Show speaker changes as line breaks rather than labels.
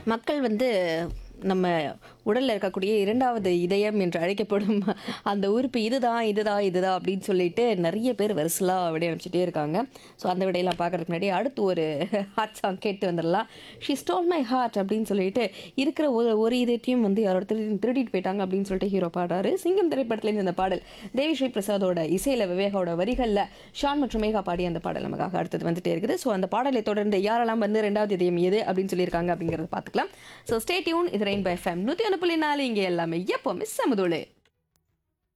மக்கள் வந்து நம்ம உடல்ல இருக்கக்கூடிய இரண்டாவது இதயம் என்று அழைக்கப்படும் அந்த உறுப்பு இதுதான் இதுதான் இதுதான் அப்படின்னு சொல்லிட்டு நிறைய பேர் வரிசலாக விடை அனுப்பிச்சிட்டே இருக்காங்க ஸோ அந்த விடையெல்லாம் பார்க்கறதுக்கு முன்னாடி அடுத்து ஒரு ஹார்ட் சாங் கேட்டு வந்துடலாம் ஷி ஸ்டோல் மை ஹார்ட் அப்படின்னு சொல்லிட்டு இருக்கிற ஒரு ஒரு இதயத்தையும் வந்து யாரோட திருடி திருடிட்டு போயிட்டாங்க அப்படின்னு சொல்லிட்டு ஹீரோ பாடுறாரு சிங்கம் திரைப்படத்துலேருந்து இந்த பாடல் தேவி ஸ்ரீ பிரசாதோட இசையில் விவேகாவோட வரிகளில் ஷான் மற்றும் மேகா பாடிய அந்த பாடல் நமக்காக அடுத்தது வந்துட்டே இருக்குது ஸோ அந்த பாடலை தொடர்ந்து யாரெல்லாம் வந்து ரெண்டாவது இதயம் எது அப்படின்னு சொல்லியிருக்காங்க அப்படிங்கிறத பார்த்துக்கலாம் ஸோ ஸ்டே டியூன் இது ரெயின் பை ஃபேம் நூற்றி ஒன்று புள்ளி நாலு இங்கே எல்லாமே எப்போவுமே சமுதோடு